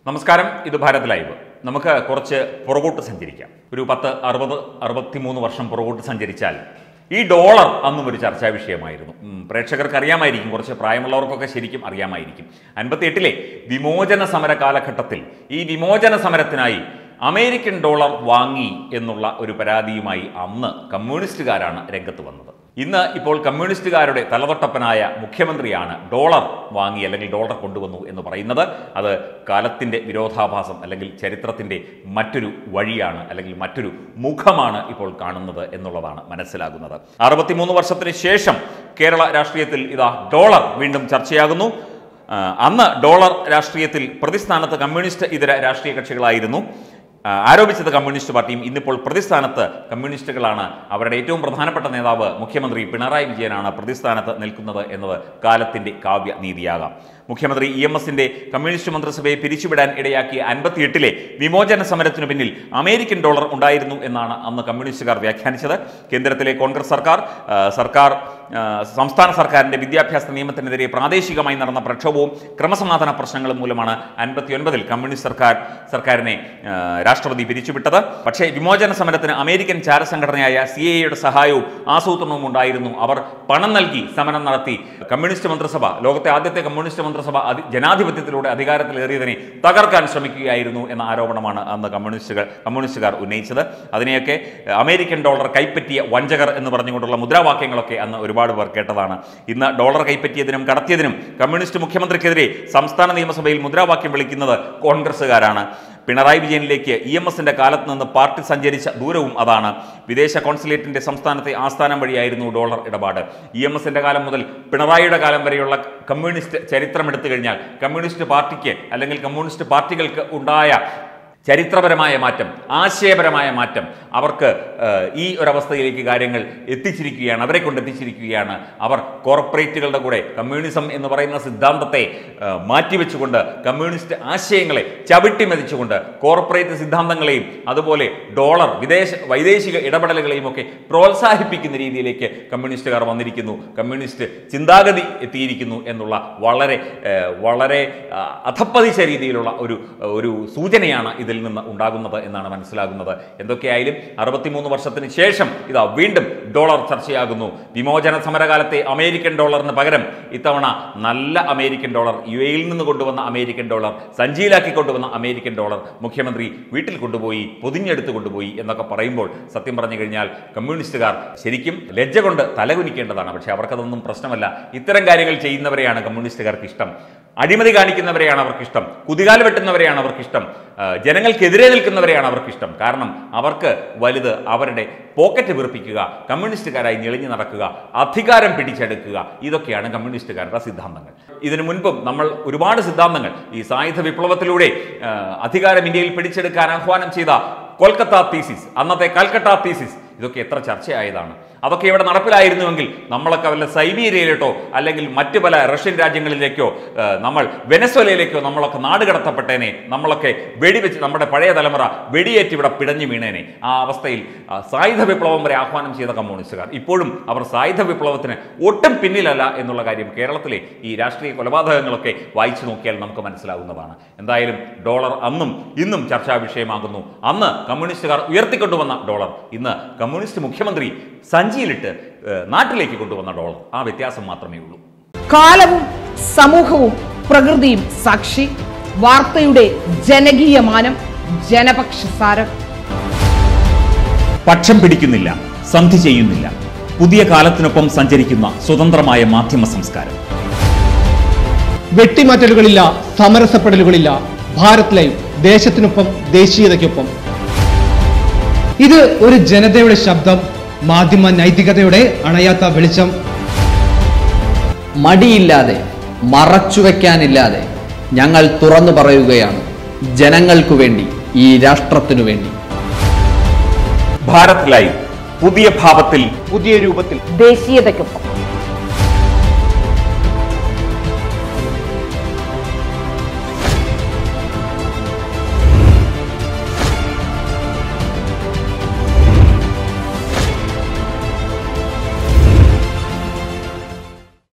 നമസ്കാരം ഇത് ഭാരത് ലൈവ് നമുക്ക് കുറച്ച് പുറകോട്ട് സഞ്ചരിക്കാം ഒരു പത്ത് അറുപത് അറുപത്തിമൂന്ന് വർഷം പുറകോട്ട് സഞ്ചരിച്ചാൽ ഈ ഡോളർ അന്നും ഒരു ചർച്ചാ വിഷയമായിരുന്നു ഉം, പ്രേക്ഷകർക്ക് അറിയാമായിരിക്കും കുറച്ച് പ്രായമുള്ളവർക്കൊക്കെ ശരിക്കും അറിയാമായിരിക്കും അൻപത്തി എട്ടിലെ വിമോചന സമര കാലഘട്ടത്തിൽ ഈ വിമോചന സമരത്തിനായി അമേരിക്കൻ ഡോളർ വാങ്ങി എന്നുള്ള ഒരു പരാതിയുമായി അന്ന് കമ്മ്യൂണിസ്റ്റുകാരാണ് രംഗത്ത് വന്നത് ഇന്ന് ഇപ്പോൾ കമ്മ്യൂണിസ്റ്റുകാരുടെ തലതൊട്ടപ്പനായ മുഖ്യമന്ത്രിയാണ് ഡോളർ വാങ്ങി അല്ലെങ്കിൽ ഡോളർ കൊണ്ടുവന്നു എന്ന് പറയുന്നത് അത് കാലത്തിന്റെ വിരോധാഭാസം അല്ലെങ്കിൽ ചരിത്രത്തിന്റെ മറ്റൊരു വഴിയാണ് അല്ലെങ്കിൽ മറ്റൊരു മുഖമാണ് ഇപ്പോൾ കാണുന്നത് എന്നുള്ളതാണ് മനസ്സിലാകുന്നത് അറുപത്തിമൂന്ന് വർഷത്തിന് ശേഷം കേരള രാഷ്ട്രീയത്തിൽ ഇതാ ഡോളർ വീണ്ടും ചർച്ചയാകുന്നു ആ, അന്ന് ഡോളർ രാഷ്ട്രീയത്തിൽ പ്രതിസ്ഥാനത്ത് കമ്മ്യൂണിസ്റ്റ് ഇതര രാഷ്ട്രീയ കക്ഷികളായിരുന്നു ആ, ആരോപിച്ചത് കമ്മ്യൂണിസ്റ്റ് പാർട്ടിയും ഇന്നിപ്പോൾ പ്രതിസ്ഥാനത്ത് കമ്മ്യൂണിസ്റ്റുകളാണ് അവരുടെ ഏറ്റവും പ്രധാനപ്പെട്ട നേതാവ് മുഖ്യമന്ത്രി പിണറായി വിജയനാണ് പ്രതിസ്ഥാനത്ത് നിൽക്കുന്നത് എന്നത് കാലത്തിന്റെ കാവ്യ നീതിയാകാം മുഖ്യമന്ത്രി ഇ എം എസിന്റെ കമ്മ്യൂണിസ്റ്റ് മന്ത്രിസഭയെ പിരിച്ചുവിടാൻ ഇടയാക്കിയ അൻപത്തിയെട്ടിലെ വിമോചന സമരത്തിനു പിന്നിൽ അമേരിക്കൻ ഡോളർ ഉണ്ടായിരുന്നു എന്നാണ് അന്ന് കമ്മ്യൂണിസ്റ്റുകാർ വ്യാഖ്യാനിച്ചത് കേന്ദ്രത്തിലെ കോൺഗ്രസ് സർക്കാർ ആ, സർക്കാർ ആ, സംസ്ഥാന സർക്കാരിന്റെ വിദ്യാഭ്യാസ നിയമത്തിനെതിരെ പ്രാദേശികമായി നടന്ന പ്രക്ഷോഭവും ക്രമസമാധാന പ്രശ്നങ്ങളും മൂലമാണ് അൻപത്തിയൊൻപതിൽ കമ്മ്യൂണിസ്റ്റ് സർക്കാർ സർക്കാരിനെ ആ, രാഷ്ട്രപതി പിരിച്ചുവിട്ടത് പക്ഷേ വിമോചന സമരത്തിന് അമേരിക്കൻ ചാരസംഘടനയായ സി എയുടെ സഹായവും ആസൂത്രണവും ഉണ്ടായിരുന്നു അവർ പണം നൽകി സമരം നടത്തി കമ്മ്യൂണിസ്റ്റ് മന്ത്രിസഭ ലോകത്തെ ആദ്യത്തെ കമ്മ്യൂണിസ്റ്റ് മന്ത്രിസഭ അധി- ജനാധിപത്യത്തിലൂടെ അധികാരത്തിലേറിയതിനെ തകർക്കാൻ ശ്രമിക്കുകയായിരുന്നു എന്ന ആരോപണമാണ് അന്ന് കമ്മ്യൂണിസ്റ്റുകൾ കമ്മ്യൂണിസ്റ്റുകാർ ഉന്നയിച്ചത് അതിനെയൊക്കെ ഏഹ്, അമേരിക്കൻ ഡോളർ കൈപ്പറ്റിയ വഞ്ചകർ എന്ന് പറഞ്ഞുകൊണ്ടുള്ള മുദ്രാവാക്യങ്ങളൊക്കെ അന്ന് ഒരുപാട് പേർ കേട്ടതാണ് ഇന്ന് ഡോളർ കൈപ്പറ്റിയതിനും കടത്തിയതിനും കമ്മ്യൂണിസ്റ്റ് മുഖ്യമന്ത്രിക്കെതിരെ സംസ്ഥാന നിയമസഭയിൽ മുദ്രാവാക്യം വിളിക്കുന്നത് കോൺഗ്രസ്സുകാരാണ് പിണറായി വിജയനിലേക്ക് ഇ എം എസിന്റെ കാലത്ത് നിന്ന് പാർട്ടി സഞ്ചരിച്ച ദൂരവും അതാണ് വിദേശ കോൺസുലേറ്റിന്റെ സംസ്ഥാനത്തെ ആസ്ഥാനം വഴിയായിരുന്നു ഡോളർ ഇടപാട് ഇ എം എസിന്റെ കാലം മുതൽ പിണറായിയുടെ കാലം വരെയുള്ള കമ്മ്യൂണിസ്റ്റ് ചരിത്രം എടുത്തു കഴിഞ്ഞാൽ കമ്മ്യൂണിസ്റ്റ് പാർട്ടിക്ക് അല്ലെങ്കിൽ കമ്മ്യൂണിസ്റ്റ് പാർട്ടികൾക്ക് ഉണ്ടായ ചരിത്രപരമായ മാറ്റം ആശയപരമായ മാറ്റം അവർക്ക് ഏഹ്, ഈ ഒരവസ്ഥയിലേക്ക് കാര്യങ്ങൾ എത്തിച്ചിരിക്കുകയാണ് അവരെ കൊണ്ട് എത്തിച്ചിരിക്കുകയാണ് അവർ കോർപ്പറേറ്റുകളുടെ കൂടെ കമ്മ്യൂണിസം എന്ന് പറയുന്ന സിദ്ധാന്തത്തെ ഏഹ്, മാറ്റിവെച്ചുകൊണ്ട് കമ്മ്യൂണിസ്റ്റ് ആശയങ്ങളെ ചവിട്ടി മതിച്ചുകൊണ്ട് കോർപ്പറേറ്റ് സിദ്ധാന്തങ്ങളെയും അതുപോലെ ഡോളർ വിദേശ വൈദേശിക ഇടപെടലുകളെയും ഒക്കെ പ്രോത്സാഹിപ്പിക്കുന്ന രീതിയിലേക്ക് കമ്മ്യൂണിസ്റ്റുകാർ വന്നിരിക്കുന്നു കമ്മ്യൂണിസ്റ്റ് ചിന്താഗതി എത്തിയിരിക്കുന്നു എന്നുള്ള വളരെ ഏഹ്, വളരെ ആ, അധപ്പതിച്ച രീതിയിലുള്ള ഒരു ഒരു സൂചനയാണ് ഇതിൽ നിന്ന് ഉണ്ടാകുന്നത് എന്നാണ് മനസ്സിലാകുന്നത് എന്തൊക്കെയായാലും അറുപത്തിമൂന്ന് വർഷത്തിന് ശേഷം ഇതാ വീണ്ടും ഡോളർ ചർച്ചയാകുന്നു വിമോചന സമരകാലത്തെ അമേരിക്കൻ ഡോളറിന് പകരം ഇത്തവണ നല്ല അമേരിക്കൻ ഡോളർ യു എയിൽ നിന്ന് കൊണ്ടുവന്ന അമേരിക്കൻ ഡോളർ സഞ്ചിയിലാക്കി കൊണ്ടുവന്ന അമേരിക്കൻ ഡോളർ മുഖ്യമന്ത്രി വീട്ടിൽ കൊണ്ടുപോയി പൊതിഞ്ഞെടുത്ത് കൊണ്ടുപോയി എന്നൊക്കെ പറയുമ്പോൾ സത്യം പറഞ്ഞു കഴിഞ്ഞാൽ കമ്മ്യൂണിസ്റ്റുകാർ ശരിക്കും ലജ്ജ കൊണ്ട് തലകുനിക്കേണ്ടതാണ് പക്ഷേ അവർക്കതൊന്നും പ്രശ്നമല്ല ഇത്തരം കാര്യങ്ങൾ ചെയ്യുന്നവരെയാണ് കമ്മ്യൂണിസ്റ്റുകാർക്ക് ഇഷ്ടം അഴിമതി കാണിക്കുന്നവരെയാണ് അവർക്കിഷ്ടം കുതികാൽ വെട്ടുന്നവരെയാണ് അവർക്കിഷ്ടം ആ, ജനങ്ങൾക്കെതിരെ നിൽക്കുന്നവരെയാണ് അവർക്കിഷ്ടം കാരണം അവർക്ക് വലുത് അവരുടെ പോക്കറ്റ് വീർപ്പിക്കുക കമ്മ്യൂണിസ്റ്റുകാരായി ഞെളിഞ്ഞു നടക്കുക അധികാരം പിടിച്ചെടുക്കുക ഇതൊക്കെയാണ് കമ്മ്യൂണിസ്റ്റുകാരുടെ സിദ്ധാന്തങ്ങൾ ഇതിനു മുൻപും നമ്മൾ ഒരുപാട് സിദ്ധാന്തങ്ങൾ ഈ സായുധ വിപ്ലവത്തിലൂടെ ആ, അധികാരം ഇന്ത്യയിൽ പിടിച്ചെടുക്കാൻ ആഹ്വാനം ചെയ്ത കൊൽക്കത്ത തീസിസ് അന്നത്തെ കൽക്കട്ട തീസിസ് ഇതൊക്കെ എത്ര ചർച്ചയായതാണ് അതൊക്കെ ഇവിടെ നടപ്പിലായിരുന്നുവെങ്കിൽ നമ്മളൊക്കെ വല്ല സൈബീരിയയിലോട്ടോ അല്ലെങ്കിൽ മറ്റു പല റഷ്യൻ രാജ്യങ്ങളിലേക്കോ ആ, നമ്മൾ വെനസ്വലയിലേക്കോ നമ്മളൊക്കെ നാട് കടത്തപ്പെട്ടേനെ നമ്മളൊക്കെ വെടിവെച്ച് നമ്മുടെ പഴയ തലമുറ വെടിയേറ്റ് ഇവിടെ പിടഞ്ഞു വീണേനെ ആ അവസ്ഥയിൽ ആ, സായുധ വിപ്ലവം വരെ ആഹ്വാനം ചെയ്ത കമ്മ്യൂണിസ്റ്റുകാർ ഇപ്പോഴും അവർ സായുധ വിപ്ലവത്തിന് ഒട്ടും പിന്നിലല്ല എന്നുള്ള കാര്യം കേരളത്തിലെ ഈ രാഷ്ട്രീയ കൊലപാതകങ്ങളൊക്കെ വായിച്ചു നോക്കിയാൽ നമുക്ക് മനസ്സിലാകുന്നതാണ് എന്തായാലും ഡോളർ അന്നും ഇന്നും ചർച്ചാ വിഷയമാകുന്നു അന്ന് കമ്മ്യൂണിസ്റ്റുകാർ ഉയർത്തിക്കൊണ്ടുവന്ന ഡോളർ ഇന്ന് കമ്മ്യൂണിസ്റ്റ് മുഖ്യമന്ത്രി സഞ്ചിയിലിട്ട് ഏഹ്, നാട്ടിലേക്ക് കൊണ്ടുവന്ന ഡോളർ ആ വ്യത്യാസം മാത്രമേ ഉള്ളൂ കാലവും സമൂഹവും പ്രകൃതിയും സാക്ഷി വാർത്തയുടെ ജനകീയ മാനം ജനപക്ഷസാരം പക്ഷം പിടിക്കുന്നില്ല സന്ധി ചെയ്യുന്നില്ല പുതിയ കാലത്തിനൊപ്പം സഞ്ചരിക്കുന്ന സ്വതന്ത്രമായ മാധ്യമ സംസ്കാരം വെട്ടിമാറ്റലുകളില്ല സമരസപ്പെടലുകളില്ല ഭാരത് ലൈവ് ദേശത്തിനൊപ്പം ദേശീയതയ്ക്കൊപ്പം ഇത് ഒരു ജനതയുടെ ശബ്ദം മാധ്യമ നൈതികതയുടെ അണയാത്ത വെളിച്ചം മടിയില്ലാതെ മറച്ചുവെക്കാനില്ലാതെ ഞങ്ങൾ തുറന്നു പറയുകയാണ് ജനങ്ങൾക്കു വേണ്ടി ഈ രാഷ്ട്രത്തിനു വേണ്ടി ഭാരത് ലൈവ് പുതിയ ഭാവത്തിൽ പുതിയ രൂപത്തിൽ ദേശീയതയ്ക്കൊപ്പം